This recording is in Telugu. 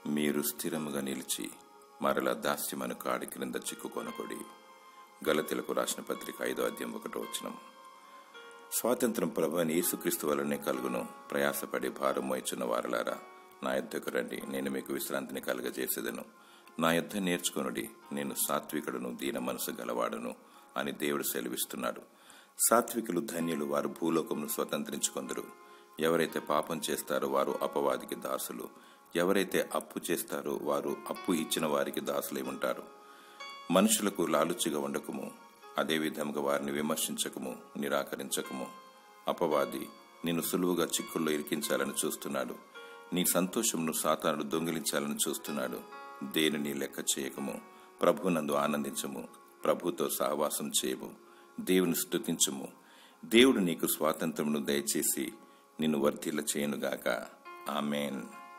మీరు స్థిరముగా నిలిచి మరల దాస్యమను కాడి క్రింద చిక్కుకొనకొడి గలతీలకు రాసిన పత్రిక ఐదో అధ్యాయం ఒకటో వచనం స్వాతంత్రం ప్రభుని యేసుక్రీస్తు వలనే కలుగును ప్రయాసపడి భారం మోయిచున్న వారలారా నా యొద్దకు రండి నేను మీకు విశ్రాంతిని కలుగజేసేదను నా యుద్ధ నేర్చుకొనుడి నేను సాత్వికుడును దీన మనసు గలవాడును అని దేవుడు సెలవిస్తున్నాడు సాత్వికులు ధన్యులు వారు భూలోకమును స్వతంత్రించుకొందరు ఎవరైతే పాపం చేస్తారో వారు అపవాదికి దాసులు ఎవరైతే అప్పు చేస్తారో వారు అప్పు ఇచ్చిన వారికి దాసులై ఉంటారు మనుషులకు లాలుచిగా ఉండకము అదే విధముగా వారిని విమర్శించకము నిరాకరించకము అపవాది నిన్ను సులువుగా చిక్కుల్లో ఇరికించాలని చూస్తున్నాడు నీ సంతోషమును సాతానుడు దొంగిలించాలని చూస్తున్నాడు దేనిని లెక్క చేయకము ప్రభునందు ఆనందించము ప్రభుతో సహవాసం చేయము దేవుని స్తుతించుము దేవుడు నీకు స్వాతంత్రమును దయచేసి నిన్ను వర్ధిల్ల చేయనుగాక ఆమెన్